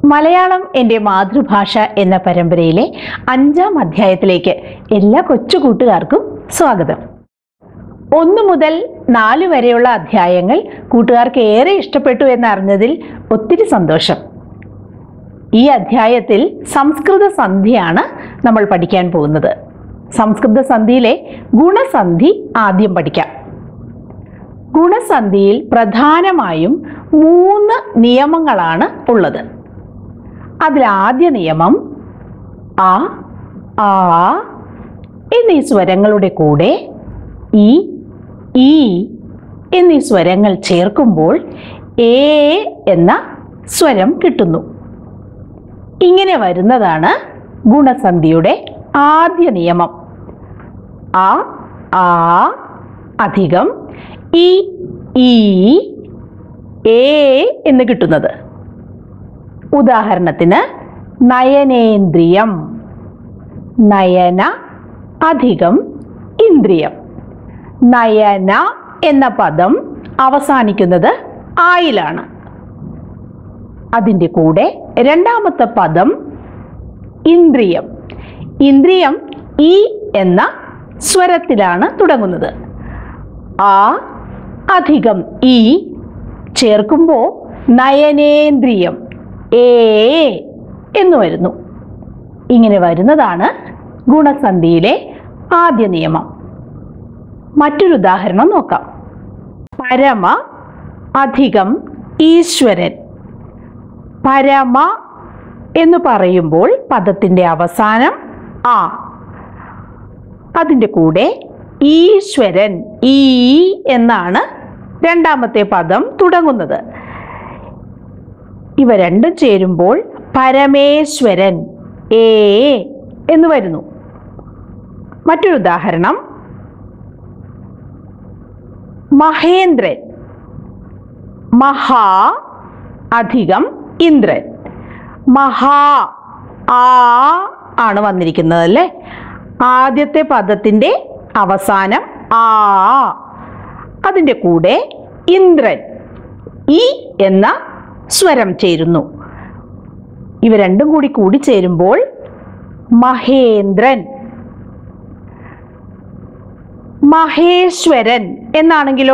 മലയാളം എൻ്റെ മാതൃഭാഷ എന്ന പരമ്പരയിലെ അഞ്ചാം അധ്യായത്തിലേക്ക് എല്ലാ കൊച്ചു കൂട്ടുകാർക്കും സ്വാഗതം ഒന്ന് മുതൽ നാല് വരെയുള്ള അധ്യായങ്ങൾ കൂട്ടുകാർക്ക് ഏറെ ഇഷ്ടപ്പെട്ടു എന്നറിഞ്ഞതിൽ ഒത്തിരി സന്തോഷം ഈ അധ്യായത്തിൽ സംസ്കൃത സന്ധിയാണ് നമ്മൾ പഠിക്കാൻ പോകുന്നത് സംസ്കൃത സന്ധിയിലെ ഗുണസന്ധി ആദ്യം പഠിക്കാം ഗുണസന്ധിയിൽ പ്രധാനമായും മൂന്ന് നിയമങ്ങളാണ് ഉള്ളത് അതിൽ ആദ്യ നിയമം ആ ആ എന്നീ സ്വരങ്ങളുടെ കൂടെ ഇ ഈ എന്നീ സ്വരങ്ങൾ ചേർക്കുമ്പോൾ ഏ എന്ന സ്വരം കിട്ടുന്നു ഇങ്ങനെ വരുന്നതാണ് ഗുണസന്ധിയുടെ ആദ്യ നിയമം ആ ആ അധികം ഇ ഈ ഏ എന്ന് കിട്ടുന്നത് ഉദാഹരണത്തിന് നയനേന്ദ്രിയം നയന അധികം ഇന്ദ്രിയം നയന എന്ന പദം അവസാനിക്കുന്നത് ആയിലാണ് അതിൻ്റെ കൂടെ രണ്ടാമത്തെ പദം ഇന്ദ്രിയം ഇന്ദ്രിയം ഈ എന്ന സ്വരത്തിലാണ് തുടങ്ങുന്നത് ആ അധികം ഈ ചേർക്കുമ്പോൾ നയനേന്ദ്രിയം ഏ എന്ന് വരുന്നു ഇങ്ങനെ വരുന്നതാണ് ഗുണസന്ധിയിലെ ആദ്യ നിയമം മറ്റൊരു ഉദാഹരണം നോക്കാം പരമ അധികം ഈശ്വരൻ പരമ എന്ന് പറയുമ്പോൾ പദത്തിൻ്റെ അവസാനം ആ അതിൻ്റെ കൂടെ ഈശ്വരൻ ഈ എന്നാണ് രണ്ടാമത്തെ പദം തുടങ്ങുന്നത് ഇവ രണ്ടും ചേരുമ്പോൾ പരമേശ്വരൻ ഏ എന്ന് വരുന്നു മറ്റൊരു ഉദാഹരണം മഹേന്ദ്രൻ മഹാ അധികം ഇന്ദ്രൻ മഹാ ആ ആണ് വന്നിരിക്കുന്നത് അല്ലേ ആദ്യത്തെ പദത്തിൻ്റെ അവസാനം ആ അതിൻ്റെ കൂടെ ഇന്ദ്രൻ ഈ എന്ന സ്വരം ചേരുന്നു ഇവ രണ്ടും കൂടി കൂടി ചേരുമ്പോൾ മഹേന്ദ്രൻ മഹേശ്വരൻ എന്നാണെങ്കിലോ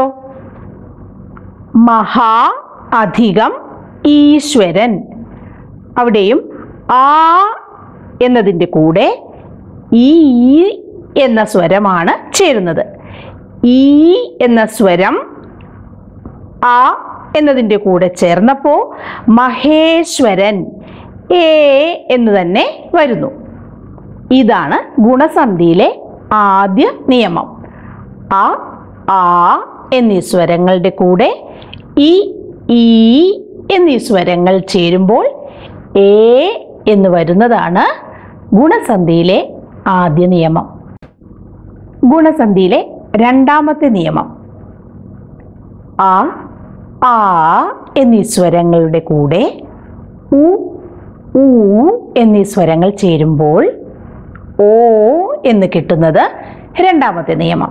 മഹാ അധികം ഈശ്വരൻ അവിടെയും ആ എന്നതിൻ്റെ കൂടെ ഈ എന്ന സ്വരമാണ് ചേരുന്നത് ഈ എന്ന സ്വരം ആ എന്നതിൻ്റെ കൂടെ ചേർന്നപ്പോൾ മഹേശ്വരൻ ഏ എന്ന് തന്നെ വരുന്നു ഇതാണ് ഗുണസന്ധിയിലെ ആദ്യ നിയമം ആ ആ എന്നീ സ്വരങ്ങളുടെ കൂടെ ഇ ഈ എന്നീ സ്വരങ്ങൾ ചേരുമ്പോൾ ഏ എന്ന് വരുന്നതാണ് ഗുണസന്ധിയിലെ ആദ്യ നിയമം ഗുണസന്ധിയിലെ രണ്ടാമത്തെ നിയമം ആ ആ എന്നീ സ്വരങ്ങളുടെ കൂടെ ഉ ഊ എന്നീ സ്വരങ്ങൾ ചേരുമ്പോൾ ഓ എന്ന് കിട്ടുന്നത് രണ്ടാമത്തെ നിയമം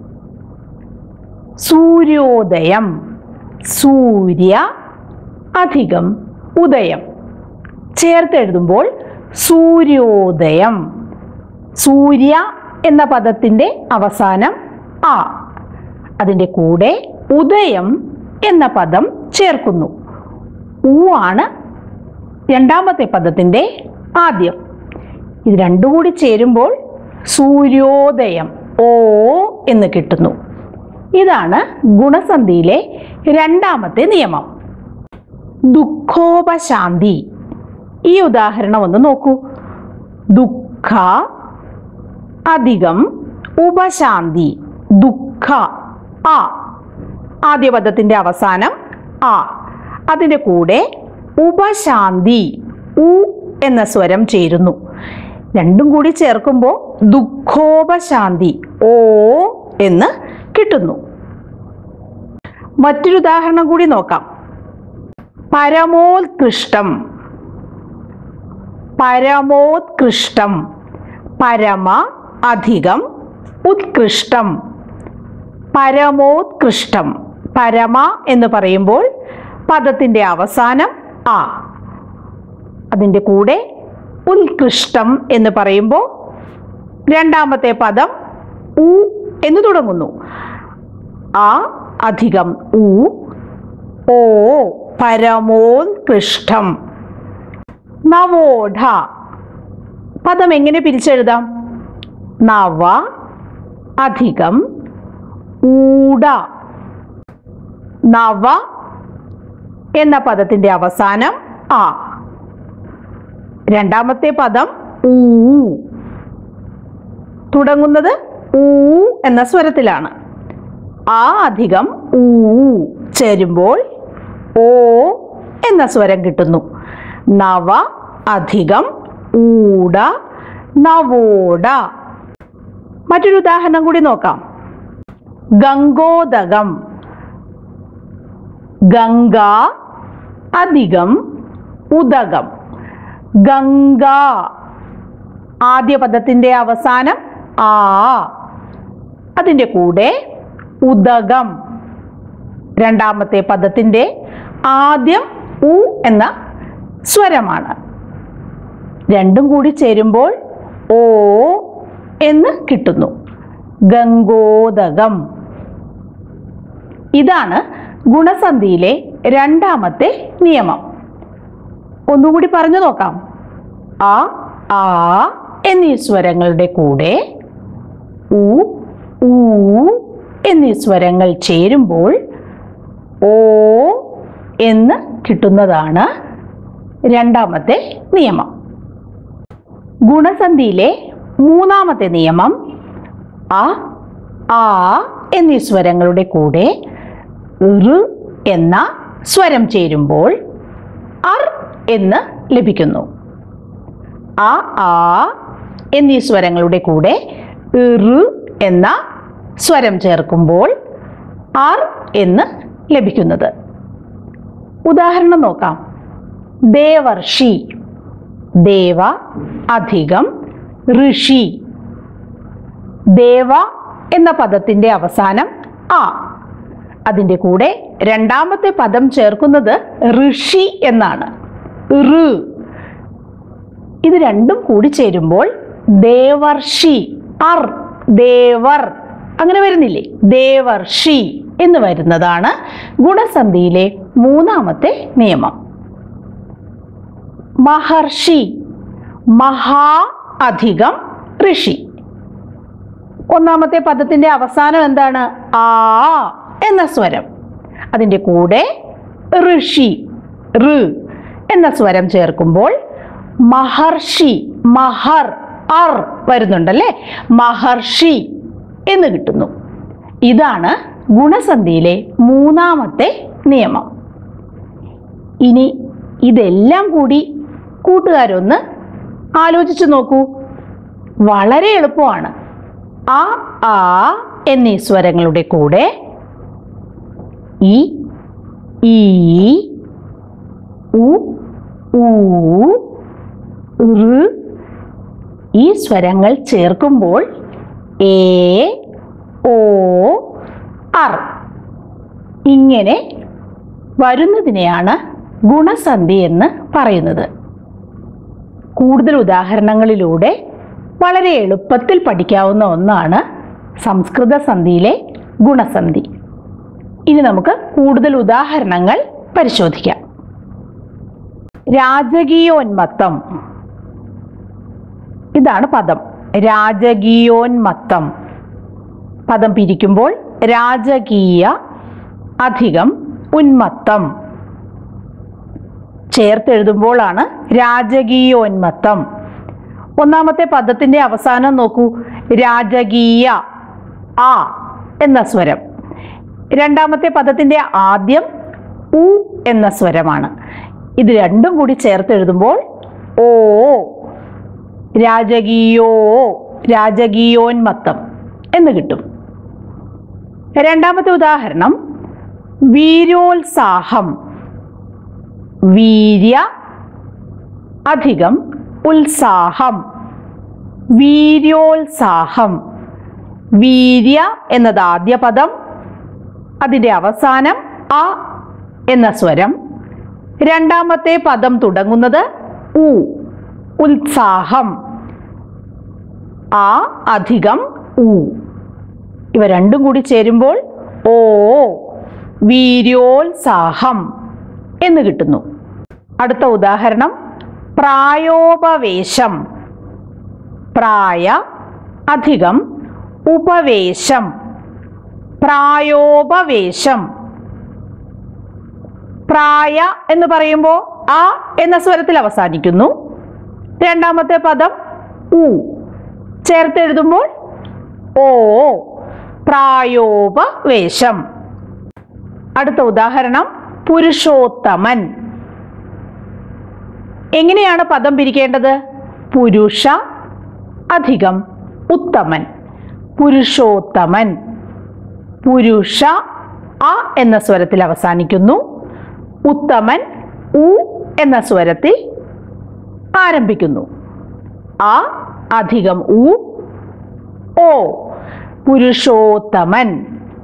സൂര്യോദയം സൂര്യ അധികം ഉദയം ചേർത്തെഴുതുമ്പോൾ സൂര്യോദയം സൂര്യ എന്ന പദത്തിൻ്റെ അവസാനം ആ അതിൻ്റെ കൂടെ ഉദയം എന്ന പദം ചേർക്കുന്നു ഊ ആണ് രണ്ടാമത്തെ പദത്തിൻ്റെ ആദ്യം ഇത് രണ്ടും കൂടി ചേരുമ്പോൾ സൂര്യോദയം ഓ എന്ന് കിട്ടുന്നു ഇതാണ് ഗുണസന്ധിയിലെ രണ്ടാമത്തെ നിയമം ദുഃഖോപശാന്തി ഈ ഉദാഹരണം ഒന്ന് നോക്കൂ ദുഃഖ അധികം ഉപശാന്തി ദുഃഖ ആ ആദ്യ പദത്തിൻ്റെ അവസാനം ആ അതിൻ്റെ കൂടെ ഉപശാന്തി ഉ എന്ന സ്വരം ചേരുന്നു രണ്ടും കൂടി ചേർക്കുമ്പോൾ ദുഃഖോപശാന്തി ഓ എന്ന് കിട്ടുന്നു മറ്റൊരു ഉദാഹരണം കൂടി നോക്കാം പരമോത്കൃഷ്ടം പരമോത്കൃഷ്ടം പരമ അധികം ഉത്കൃഷ്ടം പരമോത്കൃഷ്ടം പരമ എന്ന് പറയുമ്പോൾ പദത്തിൻ്റെ അവസാനം ആ അതിൻ്റെ കൂടെ ഉത്കൃഷ്ടം എന്ന് പറയുമ്പോൾ രണ്ടാമത്തെ പദം ഉ എന്ന് തുടങ്ങുന്നു ആ അധികം ഉ ഓ പരമോത്കൃഷ്ടം നവോഢ പദം എങ്ങനെ പിരിച്ചെഴുതാം നവ അധികം ഊട നവ എന്ന പദത്തിന്റെ അവസാനം ആ രണ്ടാമത്തെ പദം ഊ തുടങ്ങുന്നത് ഊ എന്ന സ്വരത്തിലാണ് ആ അധികം ഊ ചേരുമ്പോൾ ഓ എന്ന സ്വരം കിട്ടുന്നു നവ അധികം ഊട നവോട മറ്റൊരു ഉദാഹരണം കൂടി നോക്കാം ഗംഗോദകം ഗംഗ അധികം ഉദകം ഗംഗ ആദ്യ പദത്തിന്റെ അവസാനം ആ അതിൻ്റെ കൂടെ ഉദകം രണ്ടാമത്തെ പദത്തിന്റെ ആദ്യം ഉ എന്ന സ്വരമാണ് രണ്ടും കൂടി ചേരുമ്പോൾ ഓ എന്ന് കിട്ടുന്നു ഗംഗോദകം ഇതാണ് ഗുണസന്ധിയിലെ രണ്ടാമത്തെ നിയമം ഒന്നുകൂടി പറഞ്ഞു നോക്കാം ആ ആ എന്നീ സ്വരങ്ങളുടെ കൂടെ ഉ ഊ എന്നീ സ്വരങ്ങൾ ചേരുമ്പോൾ ഓ എന്ന് കിട്ടുന്നതാണ് രണ്ടാമത്തെ നിയമം ഗുണസന്ധിയിലെ മൂന്നാമത്തെ നിയമം അ ആ എന്നീ സ്വരങ്ങളുടെ കൂടെ ഋ എന്ന സ്വരം ചേരുമ്പോൾ അർ എന്ന് ലഭിക്കുന്നു ആ ആ എന്നീ സ്വരങ്ങളുടെ കൂടെ ഋ എന്ന സ്വരം ചേർക്കുമ്പോൾ ആർ എന്ന് ലഭിക്കുന്നത് ഉദാഹരണം നോക്കാം ദേവർഷി ദേവ അധികം ഋഷി ദേവ എന്ന പദത്തിന്റെ അവസാനം ആ അതിൻ്റെ കൂടെ രണ്ടാമത്തെ പദം ചേർക്കുന്നത് ഋഷി എന്നാണ് ഋ ഇത് രണ്ടും കൂടി ചേരുമ്പോൾ ദേവർഷി അർ ദേവർ അങ്ങനെ വരുന്നില്ലേ ദേവർഷി എന്ന് വരുന്നതാണ് ഗുണസന്ധിയിലെ മൂന്നാമത്തെ നിയമം മഹർഷി മഹാ അധികം ഋഷി ഒന്നാമത്തെ പദത്തിന്റെ അവസാനം എന്താണ് ആ എന്ന സ്വരം അതിൻ്റെ കൂടെ ഋഷി ഋ എന്ന സ്വരം ചേർക്കുമ്പോൾ മഹർഷി മഹർ അർ വരുന്നുണ്ടല്ലേ മഹർഷി എന്ന് കിട്ടുന്നു ഇതാണ് ഗുണസന്ധിയിലെ മൂന്നാമത്തെ നിയമം ഇനി ഇതെല്ലാം കൂടി കൂട്ടുകാരൊന്ന് ആലോചിച്ചു നോക്കൂ വളരെ എളുപ്പമാണ് ആ ആ എന്നീ സ്വരങ്ങളുടെ കൂടെ ഇ ഈ ഉ ഊ ഋ ഈ സ്വരങ്ങൾ ചേർക്കുമ്പോൾ എ ഓ അർ ഇങ്ങനെ വരുന്നതിനെയാണ് ഗുണസന്ധി എന്ന് പറയുന്നത് കൂടുതൽ ഉദാഹരണങ്ങളിലൂടെ വളരെ എളുപ്പത്തിൽ പഠിക്കാവുന്ന ഒന്നാണ് സംസ്കൃത സന്ധിയിലെ ഗുണസന്ധി ഇനി നമുക്ക് കൂടുതൽ ഉദാഹരണങ്ങൾ പരിശോധിക്കാം രാജകീയോന്മത്തം ഇതാണ് പദം രാജകീയോന്മത്തം പദം പിരിക്കുമ്പോൾ രാജകീയ അധികം ഉന്മത്തം ചേർത്തെഴുതുമ്പോഴാണ് രാജകീയോന്മത്തം ഒന്നാമത്തെ പദത്തിന്റെ അവസാനം നോക്കൂ രാജകീയ ആ എന്ന സ്വരം രണ്ടാമത്തെ പദത്തിന്റെ ആദ്യം ഉ എന്ന സ്വരമാണ് ഇത് രണ്ടും കൂടി ചേർത്തെഴുതുമ്പോൾ ഓ രാജകീയോ രാജകീയോന്മത്തം എന്ന് കിട്ടും രണ്ടാമത്തെ ഉദാഹരണം വീര്യോത്സാഹം വീര്യ അധികം ഉത്സാഹം വീര്യോത്സാഹം വീര്യ എന്നത് ആദ്യ പദം അതിൻ്റെ അവസാനം അ എന്ന സ്വരം രണ്ടാമത്തെ പദം തുടങ്ങുന്നത് ഉ ഉത്സാഹം ആ അധികം ഉ ഇവ രണ്ടും കൂടി ചേരുമ്പോൾ ഓ വീര്യോത്സാഹം എന്ന് കിട്ടുന്നു അടുത്ത ഉദാഹരണം പ്രായോപവേശം പ്രായ അധികം ഉപവേശം പ്രായോപവേശം പ്രായ എന്ന് പറയുമ്പോൾ ആ എന്ന സ്വരത്തിൽ അവസാനിക്കുന്നു രണ്ടാമത്തെ പദം ഉ ചേർത്തെഴുതുമ്പോൾ ഓ പ്രായോപവേശം അടുത്ത ഉദാഹരണം പുരുഷോത്തമൻ എങ്ങനെയാണ് പദം പിരിക്കേണ്ടത് പുരുഷ അധികം ഉത്തമൻ പുരുഷോത്തമൻ പുരുഷ അ എന്ന സ്വരത്തിൽ അവസാനിക്കുന്നു ഉത്തമൻ ഉ എന്ന സ്വരത്തിൽ ആരംഭിക്കുന്നു ആ അധികം ഉ ഓ പുരുഷോത്തമൻ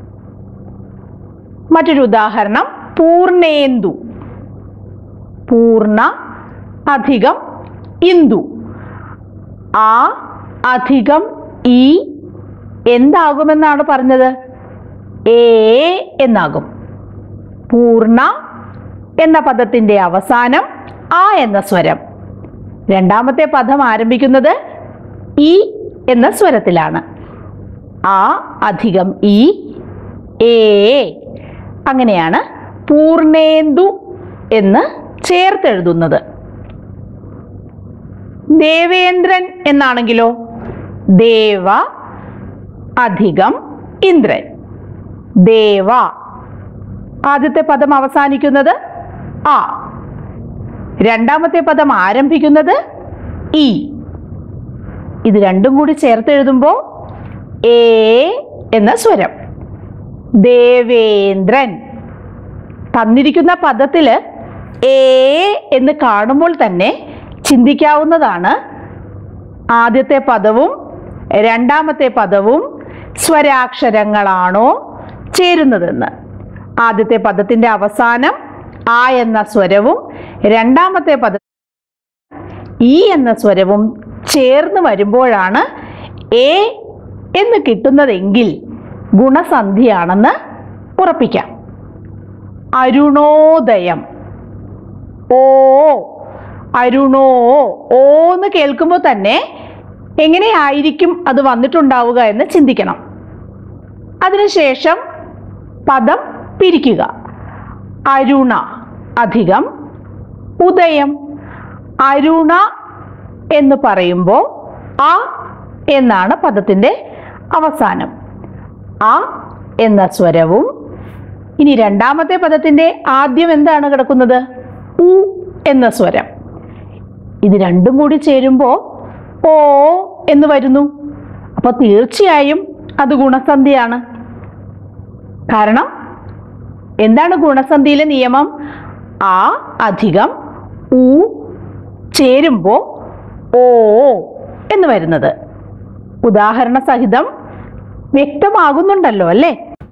മറ്റൊരു ഉദാഹരണം പൂർണേന്ദു പൂർണ്ണ അധികം ഇന്ദു ആ അധികം ഈ എന്താകുമെന്നാണ് പറഞ്ഞത് ഏ എന്നാകും പൂർണ്ണ എന്ന പദത്തിന്റെ അവസാനം ആ എന്ന സ്വരം രണ്ടാമത്തെ പദം ആരംഭിക്കുന്നത് ഈ എന്ന സ്വരത്തിലാണ് ആ അധികം ഈ ഏ അങ്ങനെയാണ് പൂർണേന്ദു എന്ന് ചേർത്തെഴുതുന്നത് ദേവേന്ദ്രൻ എന്നാണെങ്കിലോ ദേവ അധികം ഇന്ദ്രൻ ദേവ ആദ്യത്തെ പദം അവസാനിക്കുന്നത് ആ രണ്ടാമത്തെ പദം ആരംഭിക്കുന്നത് ഇ ഇത് രണ്ടും കൂടി ചേർത്തെഴുതുമ്പോൾ ഏ എന്ന സ്വരം ദേവേന്ദ്രൻ തന്നിരിക്കുന്ന പദത്തിൽ ഏ എന്ന് കാണുമ്പോൾ തന്നെ ചിന്തിക്കാവുന്നതാണ് ആദ്യത്തെ പദവും രണ്ടാമത്തെ പദവും സ്വരാക്ഷരങ്ങളാണോ ചേരുന്നതെന്ന് ആദ്യത്തെ പദത്തിന്റെ അവസാനം ആ എന്ന സ്വരവും രണ്ടാമത്തെ പദ ഈ എന്ന സ്വരവും ചേർന്ന് വരുമ്പോഴാണ് എ എന്ന് കിട്ടുന്നതെങ്കിൽ ഗുണസന്ധിയാണെന്ന് ഉറപ്പിക്കാം അരുണോദയം ഓ അരുണോ ഓ എന്ന് കേൾക്കുമ്പോൾ തന്നെ എങ്ങനെയായിരിക്കും അത് വന്നിട്ടുണ്ടാവുക എന്ന് ചിന്തിക്കണം അതിനുശേഷം പദം പിരിക്കുക അരുണ അധികം ഉദയം അരുണ എന്ന് പറയുമ്പോൾ ആ എന്നാണ് പദത്തിൻ്റെ അവസാനം ആ എന്ന സ്വരവും ഇനി രണ്ടാമത്തെ പദത്തിൻ്റെ ആദ്യം എന്താണ് കിടക്കുന്നത് ഉ എന്ന സ്വരം ഇത് രണ്ടും കൂടി ചേരുമ്പോൾ ഓ എന്ന് വരുന്നു അപ്പോൾ തീർച്ചയായും അത് ഗുണസന്ധിയാണ് കാരണം എന്താണ് ഗുണസന്ധിയിലെ നിയമം ആ അധികം ഉ ചേരുമ്പോൾ ഓ എന്ന് വരുന്നത് ഉദാഹരണ സഹിതം വ്യക്തമാകുന്നുണ്ടല്ലോ അല്ലേ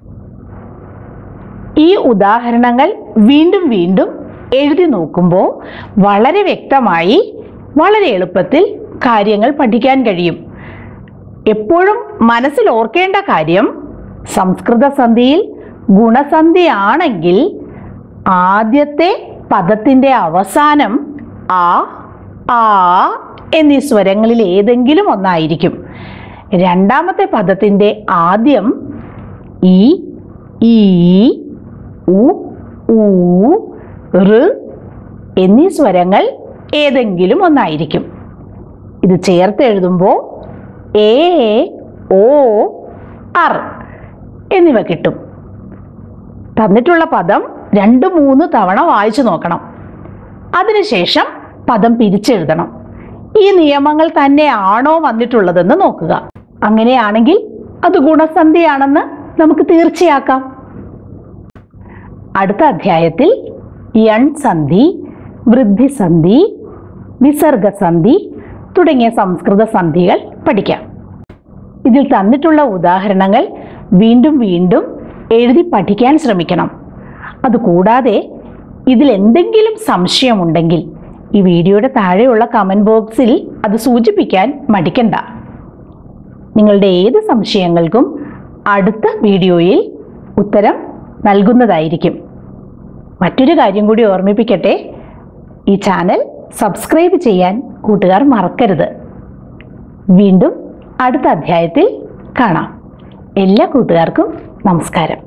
ഈ ഉദാഹരണങ്ങൾ വീണ്ടും വീണ്ടും എഴുതി നോക്കുമ്പോൾ വളരെ വ്യക്തമായി വളരെ എളുപ്പത്തിൽ കാര്യങ്ങൾ പഠിക്കാൻ കഴിയും എപ്പോഴും മനസ്സിൽ ഓർക്കേണ്ട കാര്യം സംസ്കൃത സന്ധിയിൽ ഗുണസന്ധിയാണെങ്കിൽ ആദ്യത്തെ പദത്തിൻ്റെ അവസാനം ആ ആ എന്നീ സ്വരങ്ങളിൽ ഏതെങ്കിലും ഒന്നായിരിക്കും രണ്ടാമത്തെ പദത്തിൻ്റെ ആദ്യം ഈ ഈ ഉ ഊ ഋ എന്നീ സ്വരങ്ങൾ ഏതെങ്കിലും ഒന്നായിരിക്കും ഇത് ചേർത്ത് എഴുതുമ്പോൾ എ ഓ അർ എന്നിവ കിട്ടും തന്നിട്ടുള്ള പദം രണ്ട് മൂന്ന് തവണ വായിച്ചു നോക്കണം അതിനുശേഷം പദം പിരിച്ചെഴുതണം ഈ നിയമങ്ങൾ തന്നെയാണോ വന്നിട്ടുള്ളതെന്ന് നോക്കുക അങ്ങനെയാണെങ്കിൽ അത് ഗുണസന്ധിയാണെന്ന് നമുക്ക് തീർച്ചയാക്കാം അടുത്ത അധ്യായത്തിൽ യൺ സന്ധി വൃദ്ധിസന്ധി വിസർഗസന്ധി തുടങ്ങിയ സംസ്കൃത സന്ധികൾ പഠിക്കാം ഇതിൽ തന്നിട്ടുള്ള ഉദാഹരണങ്ങൾ വീണ്ടും വീണ്ടും എഴുതി പഠിക്കാൻ ശ്രമിക്കണം അതുകൂടാതെ ഇതിൽ എന്തെങ്കിലും സംശയമുണ്ടെങ്കിൽ ഈ വീഡിയോയുടെ താഴെയുള്ള കമൻറ്റ് ബോക്സിൽ അത് സൂചിപ്പിക്കാൻ മടിക്കണ്ട നിങ്ങളുടെ ഏത് സംശയങ്ങൾക്കും അടുത്ത വീഡിയോയിൽ ഉത്തരം നൽകുന്നതായിരിക്കും മറ്റൊരു കാര്യം കൂടി ഓർമ്മിപ്പിക്കട്ടെ ഈ ചാനൽ സബ്സ്ക്രൈബ് ചെയ്യാൻ കൂട്ടുകാർ മറക്കരുത് വീണ്ടും അടുത്ത അധ്യായത്തിൽ കാണാം എല്ലാ കൂട്ടുകാർക്കും നമസ്കാരം